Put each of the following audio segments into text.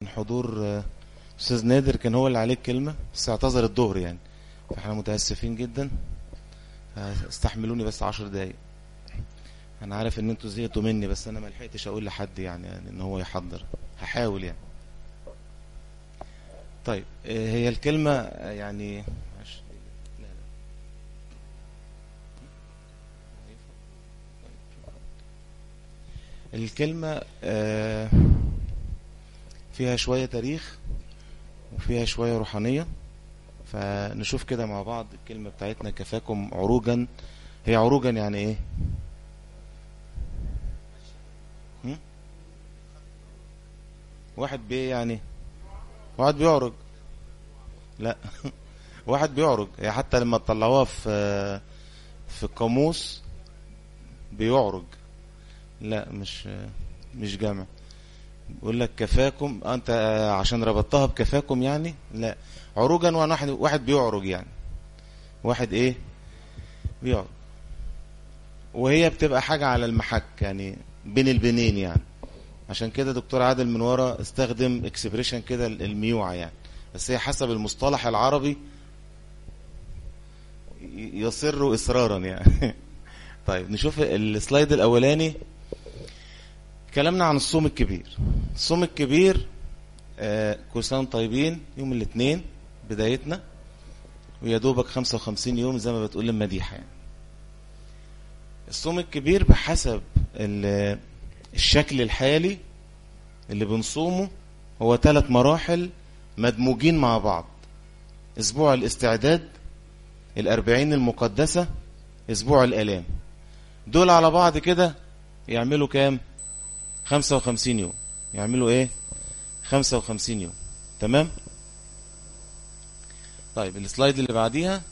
حضور آه، استاذ نادر كان هو اللي عليه الكلمه بس اعتذر الظهر يعني فاحنا متاسفين جدا آه، استحملوني بس عشر دقايق انا عارف ان انتوا زهقتوا مني بس انا ما لحقتش اقول لحد يعني, يعني ان هو يحضر هحاول يعني طيب آه، هي الكلمه آه، يعني معلش. لا، لا. الكلمة آه، فيها شوية تاريخ وفيها شوية روحانية فنشوف كده مع بعض الكلمة بتاعتنا كفاكم عروجا هي عروجا يعني ايه هم؟ واحد بي يعني واحد بيعرج لا واحد بيعرج هي حتى لما تطلعوها في في القاموس بيعرج لا مش مش جمع بيقول لك كفاكم آه، انت آه، عشان ربطتها بكفاكم يعني لا عروجا وانا واحد واحد بيعرج يعني واحد ايه بيعرج وهي بتبقى حاجة على المحك يعني بين البنين يعني عشان كده دكتور عادل من ورا استخدم اكسبريشن كده الميوعة يعني بس هي حسب المصطلح العربي ي- يصر اصرارا يعني طيب نشوف السلايد الاولاني كلامنا عن الصوم الكبير الصوم الكبير آه، كل سنه وانتم طيبين يوم الاثنين بدايتنا ويا دوبك 55 يوم زي ما بتقول المديحه يعني الصوم الكبير بحسب ال- الشكل الحالي اللي بنصومه هو ثلاث مراحل مدموجين مع بعض اسبوع الاستعداد الاربعين المقدسة اسبوع الالام دول على بعض كده يعملوا كام خمسة وخمسين يوم يعملوا ايه خمسة وخمسين يوم تمام طيب السلايد اللي بعديها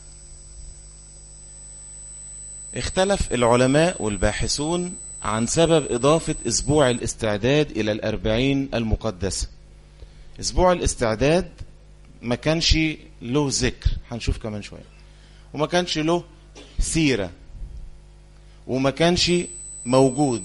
اختلف العلماء والباحثون عن سبب إضافة أسبوع الاستعداد إلى الأربعين المقدسة أسبوع الاستعداد ما كانش له ذكر هنشوف كمان شوية وما كانش له سيرة وما كانش موجود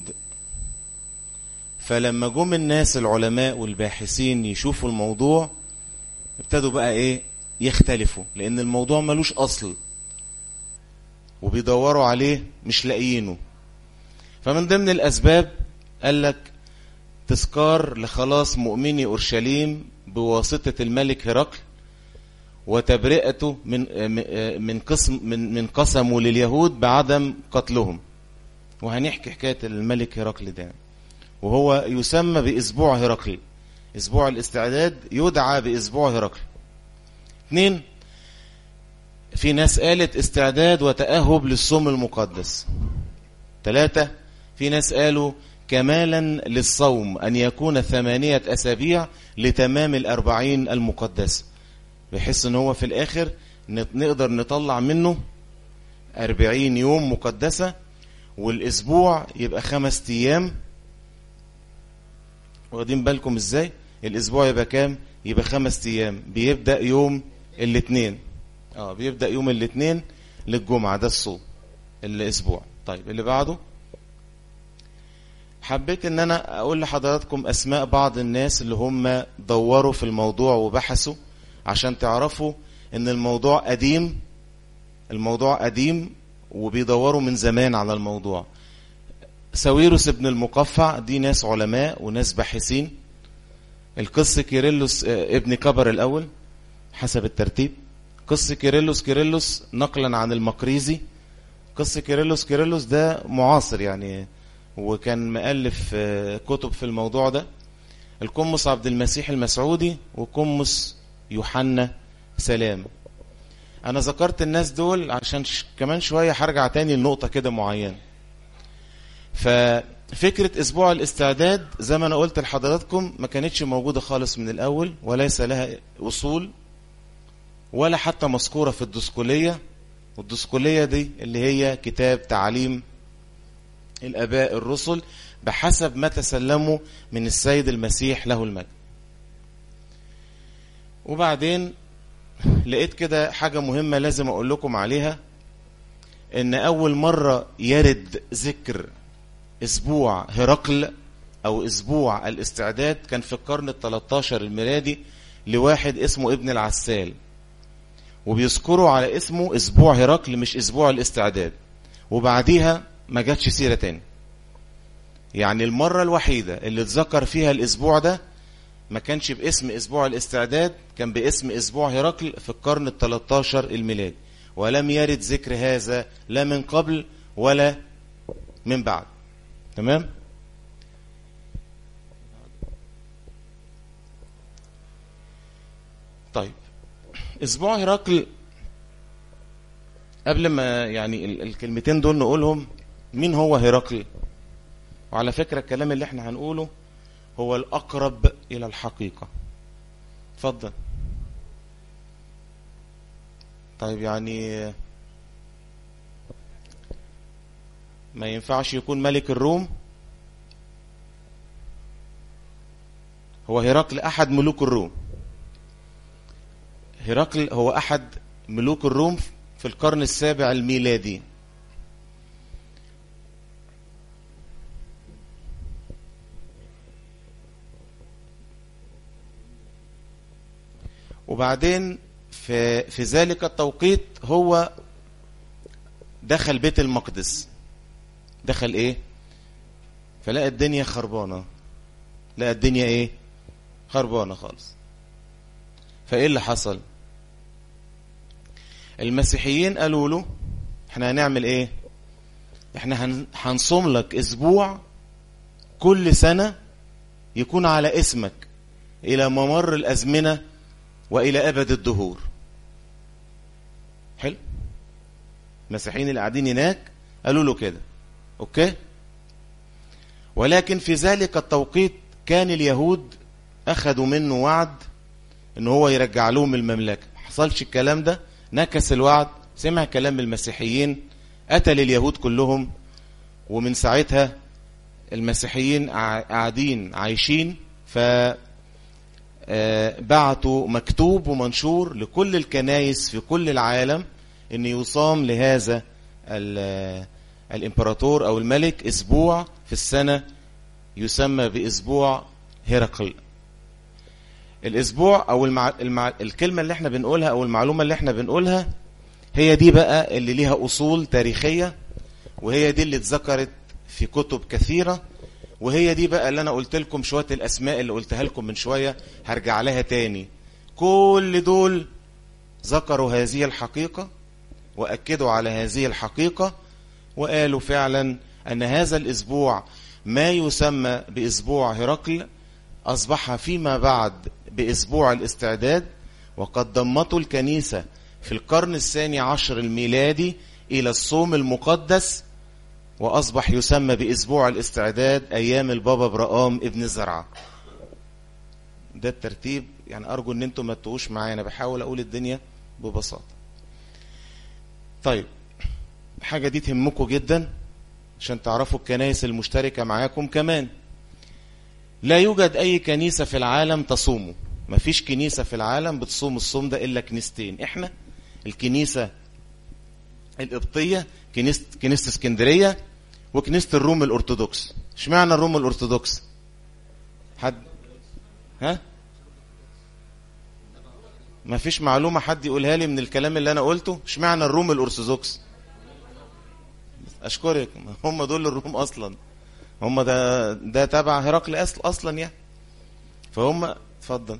فلما جم الناس العلماء والباحثين يشوفوا الموضوع ابتدوا بقى ايه يختلفوا لان الموضوع ملوش اصل وبيدوروا عليه مش لاقيينه فمن ضمن الاسباب قال لك تذكار لخلاص مؤمني اورشليم بواسطه الملك هرقل وتبرئته من من قسم من من قسمه لليهود بعدم قتلهم وهنحكي حكايه الملك هرقل ده وهو يسمى باسبوع هرقل اسبوع الاستعداد يدعى باسبوع هرقل اثنين في ناس قالت استعداد وتأهب للصوم المقدس ثلاثة في ناس قالوا كمالا للصوم أن يكون ثمانية أسابيع لتمام الأربعين المقدسة بحيث أن هو في الآخر نقدر نطلع منه أربعين يوم مقدسة والأسبوع يبقى خمس أيام واخدين بالكم ازاي الأسبوع يبقى كام يبقى خمس أيام بيبدأ يوم الاثنين اه بيبدأ يوم الاثنين للجمعة ده الصوم الأسبوع طيب اللي بعده حبيت ان انا اقول لحضراتكم اسماء بعض الناس اللي هم دوروا في الموضوع وبحثوا عشان تعرفوا ان الموضوع قديم الموضوع قديم وبيدوروا من زمان على الموضوع ساويروس ابن المقفع دي ناس علماء وناس باحثين القس كيرلس ابن كبر الاول حسب الترتيب قس كيرلس كيرلس نقلا عن المقريزي قس كيرلس كيرلس ده معاصر يعني وكان مؤلف كتب في الموضوع ده القمص عبد المسيح المسعودي وقمص يوحنا سلام انا ذكرت الناس دول عشان ش... كمان شوية هرجع تاني لنقطة كده معينة ففكرة اسبوع الاستعداد زي ما انا قلت لحضراتكم ما كانتش موجودة خالص من الاول وليس لها اصول ولا حتى مذكورة في الدسكولية والدسكولية دي اللي هي كتاب تعليم الاباء الرسل بحسب ما تسلموا من السيد المسيح له المجد وبعدين لقيت كده حاجة مهمة لازم أقول لكم عليها إن أول مرة يرد ذكر أسبوع هرقل أو أسبوع الاستعداد كان في القرن التلتاشر الميلادي لواحد اسمه ابن العسال وبيذكروا على اسمه أسبوع هرقل مش أسبوع الاستعداد وبعديها ما جاتش سيرة تاني يعني المرة الوحيدة اللي اتذكر فيها الأسبوع ده ما كانش باسم أسبوع الاستعداد كان باسم أسبوع هرقل في القرن التلتاشر الميلادي ولم يرد ذكر هذا لا من قبل ولا من بعد تمام طيب اسبوع هرقل قبل ما يعني الكلمتين دول نقولهم مين هو هرقل وعلى فكرة الكلام اللي احنا هنقوله هو الأقرب إلى الحقيقة اتفضل طيب يعني ما ينفعش يكون ملك الروم هو هرقل أحد ملوك الروم هرقل هو أحد ملوك الروم في القرن السابع الميلادي وبعدين في, في ذلك التوقيت هو دخل بيت المقدس دخل ايه فلقى الدنيا خربانة لقى الدنيا ايه خربانة خالص فايه اللي حصل المسيحيين قالوا له احنا هنعمل ايه احنا هنصوم لك اسبوع كل سنة يكون على اسمك الى ممر الازمنة والى ابد الدهور حلو المسيحيين اللي قاعدين هناك قالوا له كده اوكي ولكن في ذلك التوقيت كان اليهود اخذوا منه وعد ان هو يرجع لهم المملكة حصلش الكلام ده نكس الوعد سمع كلام المسيحيين قتل اليهود كلهم ومن ساعتها المسيحيين قاعدين عايشين ف بعتوا مكتوب ومنشور لكل الكنايس في كل العالم ان يصام لهذا الامبراطور او الملك اسبوع في السنة يسمى باسبوع هرقل الاسبوع او المع... المع... الكلمة اللي احنا بنقولها او المعلومة اللي احنا بنقولها هي دي بقى اللي ليها اصول تاريخية وهي دي اللي اتذكرت في كتب كثيرة وهي دي بقى اللي انا قلت لكم شوية الاسماء اللي قلتها لكم من شوية هرجع لها تاني كل دول ذكروا هذه الحقيقة واكدوا على هذه الحقيقة وقالوا فعلا ان هذا الاسبوع ما يسمى باسبوع هرقل اصبح فيما بعد باسبوع الاستعداد وقد ضمته الكنيسة في القرن الثاني عشر الميلادي الى الصوم المقدس وأصبح يسمى بأسبوع الاستعداد أيام البابا برقام ابن زرعة ده الترتيب يعني أرجو أن أنتم ما تتوش معايا أنا بحاول أقول الدنيا ببساطة طيب حاجة دي تهمكم جدا عشان تعرفوا الكنائس المشتركة معاكم كمان لا يوجد أي كنيسة في العالم تصومه مفيش كنيسة في العالم بتصوم الصوم ده إلا كنيستين إحنا الكنيسة القبطية كنيسة كنيسة اسكندرية وكنيسة الروم الأرثوذكس اشمعنى الروم الأرثوذكس حد ها ما فيش معلومة حد يقولها لي من الكلام اللي أنا قلته اشمعنى الروم الأرثوذكس أشكرك هم دول الروم أصلا هم ده ده تبع هرقل أصل أصلا يعني فهم اتفضل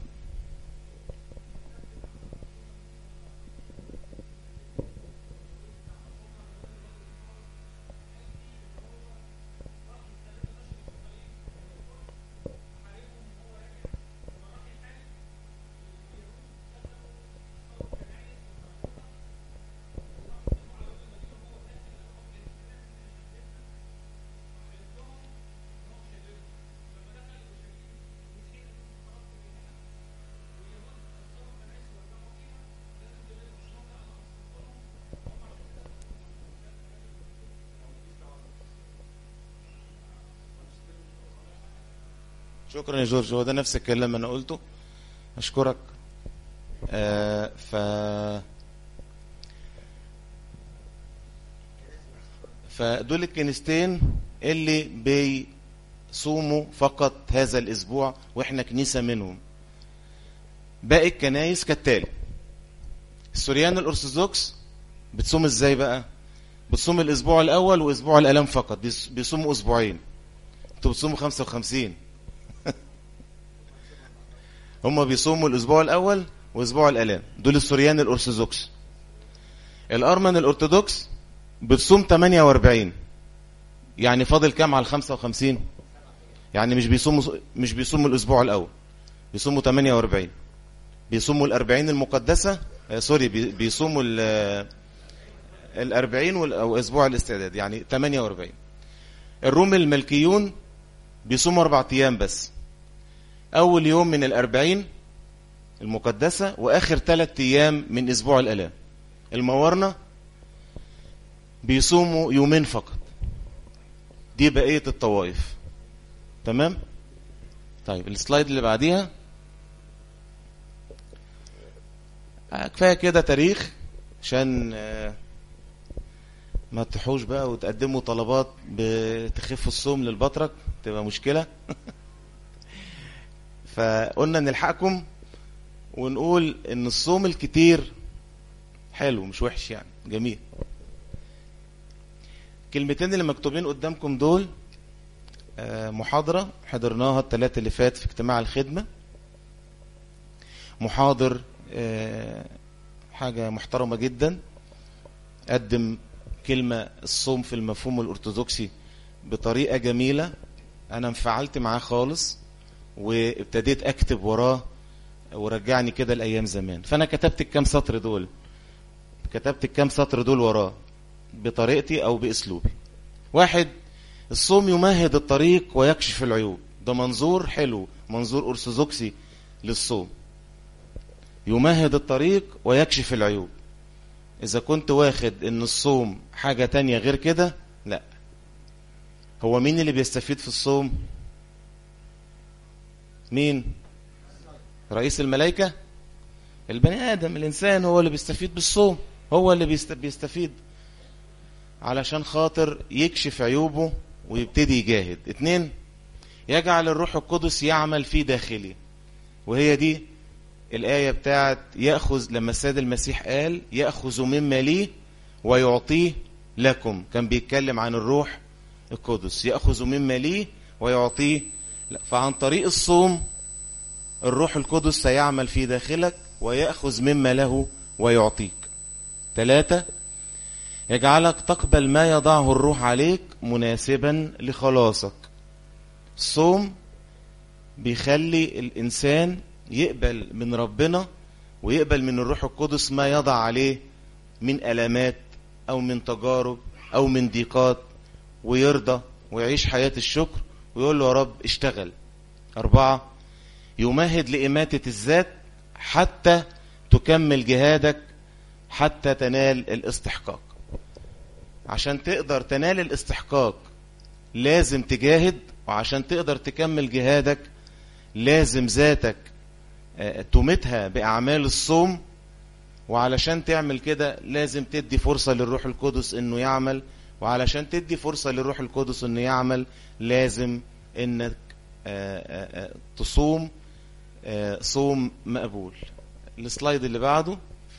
شكرا يا جورج هو ده نفس الكلام انا قلته اشكرك آه ف فدول الكنيستين اللي صوموا فقط هذا الاسبوع واحنا كنيسة منهم باقي الكنايس كالتالي السوريان الارثوذكس بتصوم ازاي بقى بتصوم الاسبوع الاول واسبوع الالام فقط بيصوموا اسبوعين انتوا بتصوموا 55 هم بيصوموا الاسبوع الاول واسبوع الالام دول السوريان الارثوذكس الارمن الارثوذكس بتصوم 48 يعني فاضل كام على 55 يعني مش بيصوموا مش بيصوموا الاسبوع الاول بيصوموا 48 بيصوموا الأربعين المقدسة آه سوري بيصوموا الأربعين أو أسبوع الاستعداد يعني 48 الروم الملكيون بيصوموا أربع أيام بس أول يوم من الأربعين المقدسة وآخر ثلاث أيام من أسبوع الألام المورنة بيصوموا يومين فقط دي بقية الطوائف تمام طيب السلايد اللي بعديها كفايه كده تاريخ عشان ما تحوش بقى وتقدموا طلبات بتخف الصوم للبطرك تبقى مشكلة فقلنا نلحقكم ونقول ان الصوم الكتير حلو مش وحش يعني جميل كلمتين اللي مكتوبين قدامكم دول محاضرة حضرناها الثلاثة اللي فات في اجتماع الخدمة محاضر حاجة محترمة جدا قدم كلمة الصوم في المفهوم الأرثوذكسي بطريقة جميلة أنا انفعلت معاه خالص وابتديت أكتب وراه ورجعني كده الأيام زمان فأنا كتبت الكام سطر دول كتبت الكام سطر دول وراه بطريقتي أو بأسلوبي واحد الصوم يمهد الطريق ويكشف العيوب ده منظور حلو منظور أرثوذكسي للصوم يمهد الطريق ويكشف العيوب إذا كنت واخد إن الصوم حاجة تانية غير كده لا هو مين اللي بيستفيد في الصوم مين رئيس الملائكة البني آدم الإنسان هو اللي بيستفيد بالصوم هو اللي بيستفيد علشان خاطر يكشف عيوبه ويبتدي يجاهد اتنين يجعل الروح القدس يعمل في داخلي وهي دي الآية بتاعت يأخذ لما السيد المسيح قال يأخذ مما ليه ويعطيه لكم كان بيتكلم عن الروح القدس يأخذ مما ليه ويعطيه لا فعن طريق الصوم الروح القدس سيعمل في داخلك ويأخذ مما له ويعطيك ثلاثة يجعلك تقبل ما يضعه الروح عليك مناسبا لخلاصك الصوم بيخلي الإنسان يقبل من ربنا ويقبل من الروح القدس ما يضع عليه من ألامات أو من تجارب أو من ضيقات ويرضى ويعيش حياة الشكر ويقول له يا رب اشتغل أربعة يمهد لإماتة الذات حتى تكمل جهادك حتى تنال الاستحقاق عشان تقدر تنال الاستحقاق لازم تجاهد وعشان تقدر تكمل جهادك لازم ذاتك تمتها بأعمال الصوم وعلشان تعمل كده لازم تدي فرصة للروح القدس انه يعمل وعلشان تدي فرصة للروح القدس انه يعمل لازم انك تصوم صوم مقبول السلايد اللي بعده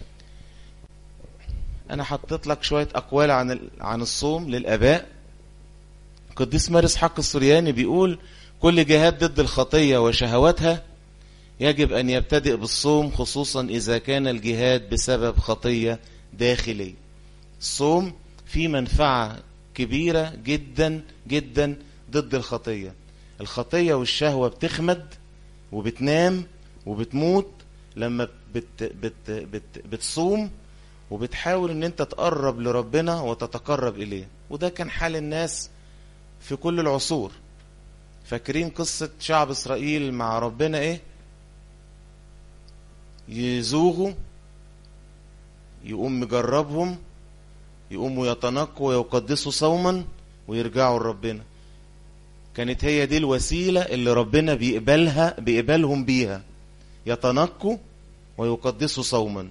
انا حطيت لك شوية اقوال عن عن الصوم للاباء قديس مارس حق السورياني بيقول كل جهاد ضد الخطية وشهواتها يجب أن يبتدئ بالصوم خصوصا إذا كان الجهاد بسبب خطية داخلية الصوم فيه منفعة كبيرة جدا جدا ضد الخطية الخطية والشهوة بتخمد وبتنام وبتموت لما بت بت بت بتصوم وبتحاول ان انت تقرب لربنا وتتقرب اليه وده كان حال الناس في كل العصور فاكرين قصة شعب اسرائيل مع ربنا ايه يزوغوا يقوم مجربهم يقوموا يتنقوا ويقدسوا صوما ويرجعوا لربنا كانت هي دي الوسيلة اللي ربنا بيقبلها بيقبلهم بيها يتنقوا ويقدسوا صوما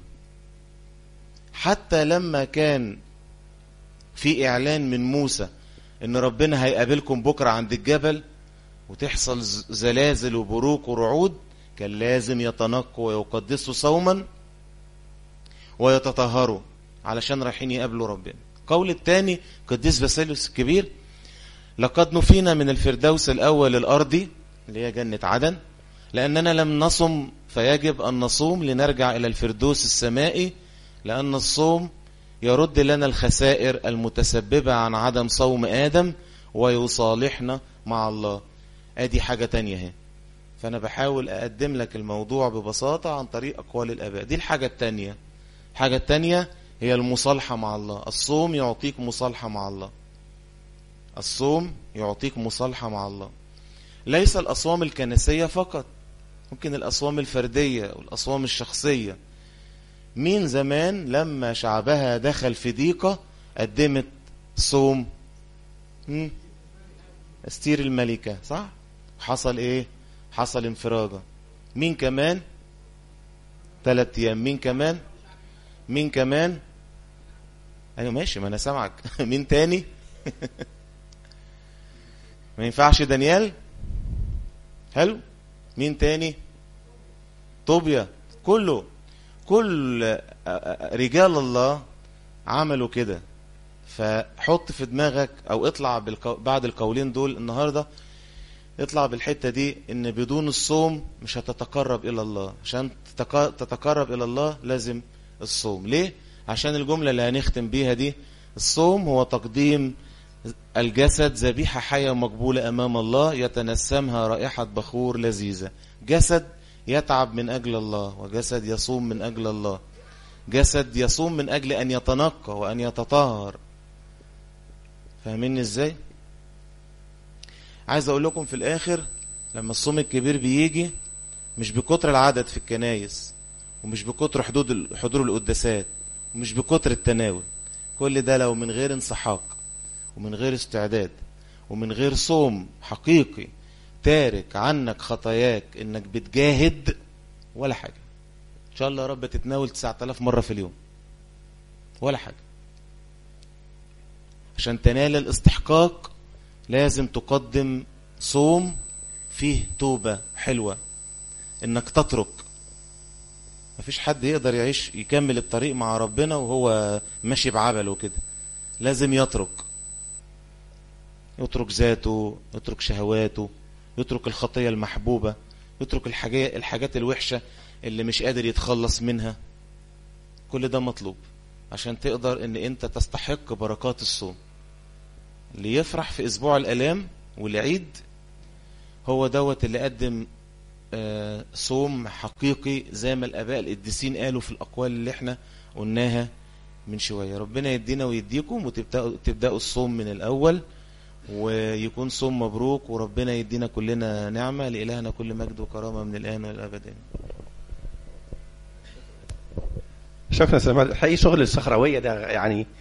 حتى لما كان في اعلان من موسى ان ربنا هيقابلكم بكرة عند الجبل وتحصل زلازل وبروق ورعود كان لازم يتنقوا ويقدسوا صوما ويتطهروا علشان رايحين يقابلوا ربنا قول الثاني قديس باسيليوس الكبير لقد نفينا من الفردوس الأول الأرضي اللي هي جنة عدن لأننا لم نصم فيجب أن نصوم لنرجع إلى الفردوس السمائي لأن الصوم يرد لنا الخسائر المتسببة عن عدم صوم آدم ويصالحنا مع الله ادي حاجة تانية هي فأنا بحاول أقدم لك الموضوع ببساطة عن طريق أقوال الآباء دي الحاجة التانية الحاجة التانية هي المصالحة مع الله الصوم يعطيك مصالحة مع الله الصوم يعطيك مصالحة مع الله ليس الأصوام الكنسية فقط ممكن الأصوام الفردية والأصوام الشخصية مين زمان لما شعبها دخل في ضيقة قدمت صوم استير الملكة صح حصل ايه حصل انفراجة مين كمان ثلاث ايام مين كمان مين كمان ايوه ماشي ما انا سامعك مين تاني ما ينفعش دانيال حلو مين تاني طوبيا كله كل رجال الله عملوا كده فحط في دماغك او اطلع بالكو... بعد القولين دول النهاردة اطلع بالحتة دي ان بدون الصوم مش هتتقرب الى الله عشان تتك... تتقرب الى الله لازم الصوم ليه عشان الجملة اللي هنختم بيها دي الصوم هو تقديم الجسد ذبيحة حية مقبولة أمام الله يتنسمها رائحة بخور لذيذة جسد يتعب من أجل الله وجسد يصوم من أجل الله جسد يصوم من أجل أن يتنقى وأن يتطهر فاهمين ازاي عايز اقول لكم في الاخر لما الصوم الكبير بيجي مش بكتر العدد في الكنايس ومش بكتر حدود حضور القداسات ومش بكتر التناول كل ده لو من غير انسحاق ومن غير استعداد ومن غير صوم حقيقي تارك عنك خطاياك انك بتجاهد ولا حاجة ان شاء الله يا رب تتناول 9000 مرة في اليوم ولا حاجة عشان تنال الاستحقاق لازم تقدم صوم فيه توبة حلوة انك تترك مفيش حد يقدر يعيش يكمل الطريق مع ربنا وهو ماشي بعبله كده لازم يترك يترك ذاته يترك شهواته يترك الخطية المحبوبة يترك الحاجات, الحاجات الوحشة اللي مش قادر يتخلص منها كل ده مطلوب عشان تقدر ان انت تستحق بركات الصوم اللي يفرح في اسبوع الالام والعيد هو دوت اللي قدم آه صوم حقيقي زي ما الاباء القديسين قالوا في الاقوال اللي احنا قلناها من شوية ربنا يدينا ويديكم وتبدأوا تبدأوا الصوم من الاول ويكون صوم مبروك وربنا يدينا كلنا نعمة لإلهنا كل مجد وكرامة من الآن والأبد شكرا سلام الحقيقي شغل الصخروية ده يعني